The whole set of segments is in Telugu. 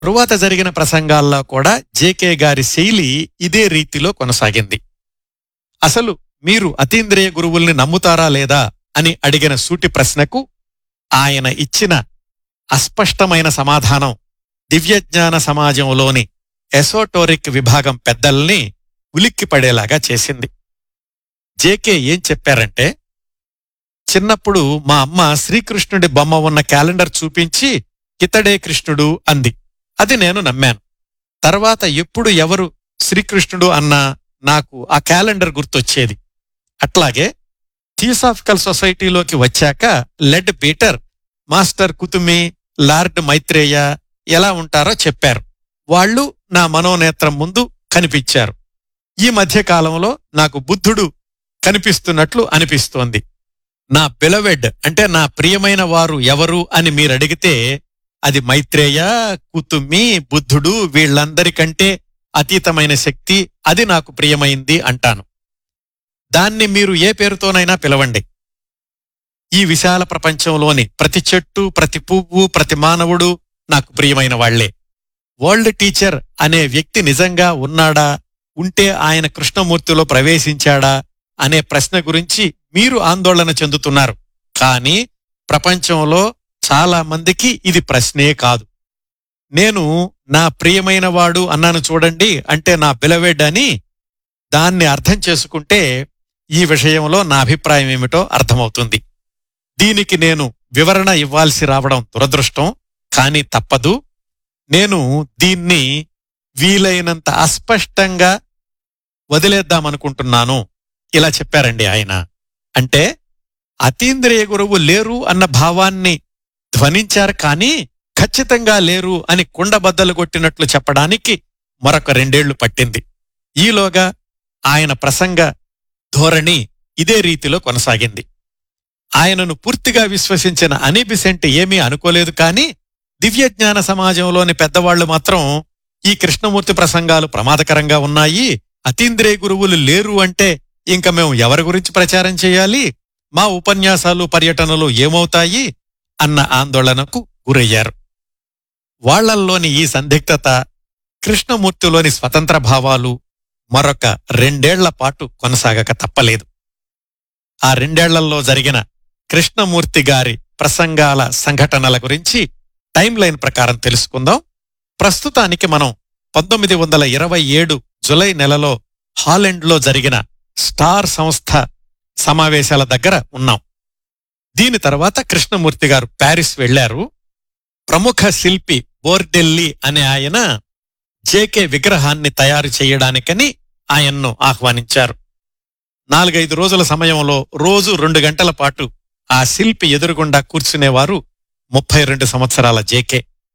తరువాత జరిగిన ప్రసంగాల్లో కూడా జేకే గారి శైలి ఇదే రీతిలో కొనసాగింది అసలు మీరు అతీంద్రియ గురువుల్ని నమ్ముతారా లేదా అని అడిగిన సూటి ప్రశ్నకు ఆయన ఇచ్చిన అస్పష్టమైన సమాధానం దివ్యజ్ఞాన సమాజంలోని ఎసోటోరిక్ విభాగం పెద్దల్ని ఉలిక్కిపడేలాగా చేసింది జేకే ఏం చెప్పారంటే చిన్నప్పుడు మా అమ్మ శ్రీకృష్ణుడి బొమ్మ ఉన్న క్యాలెండర్ చూపించి ఇతడే కృష్ణుడు అంది అది నేను నమ్మాను తర్వాత ఎప్పుడు ఎవరు శ్రీకృష్ణుడు అన్నా నాకు ఆ క్యాలెండర్ గుర్తొచ్చేది అట్లాగే థియోసాఫికల్ సొసైటీలోకి వచ్చాక Leadbeater master Kuthumi lord Maitreya ఎలా ఉంటారో చెప్పారు వాళ్ళు నా మనోనేత్రం ముందు కనిపించారు ఈ మధ్య కాలంలో నాకు బుద్ధుడు కనిపిస్తున్నట్లు అనిపిస్తోంది నా బిలవెడ్ అంటే నా ప్రియమైన వారు ఎవరు అని మీరడిగితే అది మైత్రేయ కుతుమి బుద్ధుడు వీళ్ళందరికంటే అతీతమైన శక్తి అది నాకు ప్రియమైంది అంటాను దాన్ని మీరు ఏ పేరుతోనైనా పిలవండి ఈ విశాల ప్రపంచంలోని ప్రతి చెట్టు ప్రతి పువ్వు ప్రతి మానవుడు నాకు ప్రియమైన వాళ్లే వరల్డ్ టీచర్ అనే వ్యక్తి నిజంగా ఉన్నాడా ఉంటే ఆయన కృష్ణమూర్తిలో ప్రవేశించాడా అనే ప్రశ్న గురించి మీరు ఆందోళన చెందుతున్నారు కానీ ప్రపంచంలో చాలా మందికి ఇది ప్రశ్నే కాదు నేను నా ప్రియమైన వాడు అన్నాను చూడండి అంటే నా బిలవెడ్ అని దాన్ని అర్థం చేసుకుంటే ఈ విషయంలో నా అభిప్రాయం ఏమిటో అర్థమవుతుంది దీనికి నేను వివరణ ఇవ్వాల్సి రావడం దురదృష్టం కానీ తప్పదు నేను దీన్ని వీలైనంత అస్పష్టంగా వదిలేద్దామనుకుంటున్నాను ఇలా చెప్పారండి ఆయన అంటే అతీంద్రియ గురువు లేరు అన్న భావాన్ని ధ్వనించారు కానీ ఖచ్చితంగా లేరు అని కుండబద్దలు కొట్టినట్లు చెప్పడానికి మరొక రెండేళ్లు పట్టింది ఈలోగా ఆయన ప్రసంగ ధోరణి ఇదే రీతిలో కొనసాగింది ఆయనను పూర్తిగా విశ్వసించిన అనిబిసెంట్ ఏమీ అనుకోలేదు కానీ దివ్యజ్ఞాన సమాజంలోని పెద్దవాళ్లు మాత్రం ఈ కృష్ణమూర్తి ప్రసంగాలు ప్రమాదకరంగా ఉన్నాయి అతీంద్రియ గురువులు లేరు అంటే ఇంక మేము ఎవరి గురించి ప్రచారం చేయాలి మా ఉపన్యాసాలు పర్యటనలు ఏమవుతాయి అన్న ఆందోళనకు గురయ్యారు వాళ్లల్లోని ఈ సందిగ్ధత కృష్ణమూర్తిలోని స్వతంత్ర భావాలు మరొక రెండేళ్ల పాటు కొనసాగక తప్పలేదు ఆ రెండేళ్లలో జరిగిన కృష్ణమూర్తి గారి ప్రసంగాల సంఘటనల గురించి టైం లైన్ ప్రకారం తెలుసుకుందాం ప్రస్తుతానికి మనం పంతొమ్మిది వందల ఇరవై ఏడు జులై నెలలో హాలెండ్లో జరిగిన స్టార్ సంస్థ సమావేశాల దగ్గర ఉన్నాం దీని తర్వాత కృష్ణమూర్తి గారు ప్యారిస్ వెళ్లారు ప్రముఖ శిల్పి బోర్డెల్లి అనే ఆయన జేకే విగ్రహాన్ని తయారు చేయడానికని ఆయన్ను ఆహ్వానించారు నాలుగైదు రోజుల సమయంలో రోజు రెండు గంటల పాటు ఆ శిల్పి ఎదురుగుండా కూర్చునేవారు ముప్పై రెండు సంవత్సరాల జేకే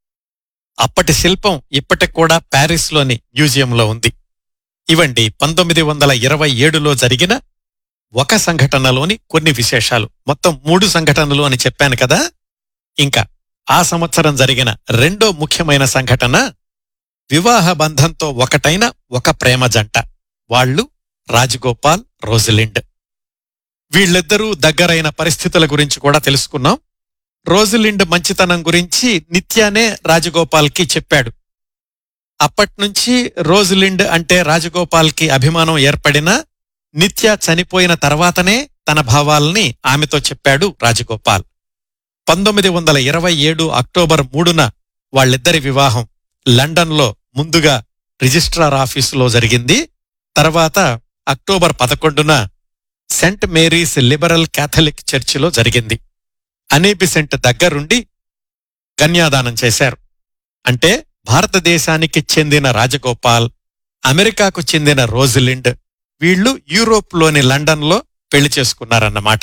అప్పటి శిల్పం ఇప్పటికి కూడా ప్యారిస్లోని మ్యూజియంలో ఉంది ఇవండి పంతొమ్మిది వందల ఇరవై ఏడులో జరిగిన ఒక సంఘటనలోని కొన్ని విశేషాలు మొత్తం మూడు సంఘటనలు అని చెప్పాను కదా ఇంకా ఆ సంవత్సరం జరిగిన రెండో ముఖ్యమైన సంఘటన వివాహ బంధంతో ఒకటైన ఒక ప్రేమ జంట వాళ్ళు రాజగోపాల్ రోజిలిండ్ వీళ్ళిద్దరూ దగ్గరైన పరిస్థితుల గురించి కూడా తెలుసుకున్నాం రోజిలిండ్ మంచితనం గురించి నిత్యానే రాజగోపాల్కి చెప్పాడు అప్పట్నుంచి రోజిలిండ్ అంటే రాజగోపాల్కి అభిమానం ఏర్పడినా నిత్య చనిపోయిన తర్వాతనే తన భావాల్ని ఆమెతో చెప్పాడు రాజగోపాల్ పంతొమ్మిది వందల ఇరవై ఏడు అక్టోబర్ మూడున వాళ్ళిద్దరి వివాహం లండన్లో ముందుగా రిజిస్ట్రార్ ఆఫీసులో జరిగింది తర్వాత అక్టోబర్ పదకొండున సెంట్ మేరీస్ లిబరల్ క్యాథలిక్ చర్చిలో జరిగింది అనీబిసెంట్ దగ్గరుండి కన్యాదానం చేశారు అంటే భారతదేశానికి చెందిన రాజగోపాల్ అమెరికాకు చెందిన రోజిలిండ్ వీళ్లు యూరోప్లోని లండన్లో పెళ్లి చేసుకున్నారన్నమాట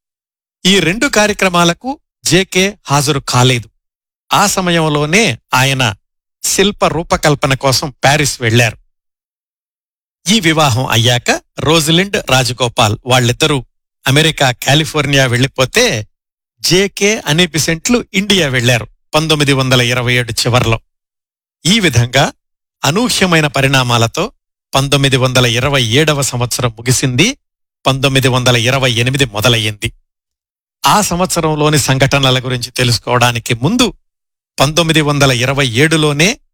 ఈ రెండు కార్యక్రమాలకు జేకే హాజరు కాలేదు ఆ సమయంలోనే ఆయన శిల్ప రూపకల్పన కోసం ప్యారిస్ వెళ్లారు ఈ వివాహం అయ్యాక రోజిలిండ్ రాజగోపాల్ వాళ్ళిద్దరూ అమెరికా కాలిఫోర్నియా వెళ్లిపోతే జేకే అనిబిసెంట్లు ఇండియా వెళ్లారు పంతొమ్మిది వందల ఇరవై ఏడు చివర్లో ఈ విధంగా అనూహ్యమైన పరిణామాలతో పంతొమ్మిది వందల ఇరవై ఏడవ సంవత్సరం ముగిసింది పంతొమ్మిది వందల ఇరవై ఎనిమిది మొదలయ్యింది ఆ సంవత్సరంలోని సంఘటనల గురించి తెలుసుకోవడానికి ముందు పంతొమ్మిది వందల ఇరవై ఏడులోనే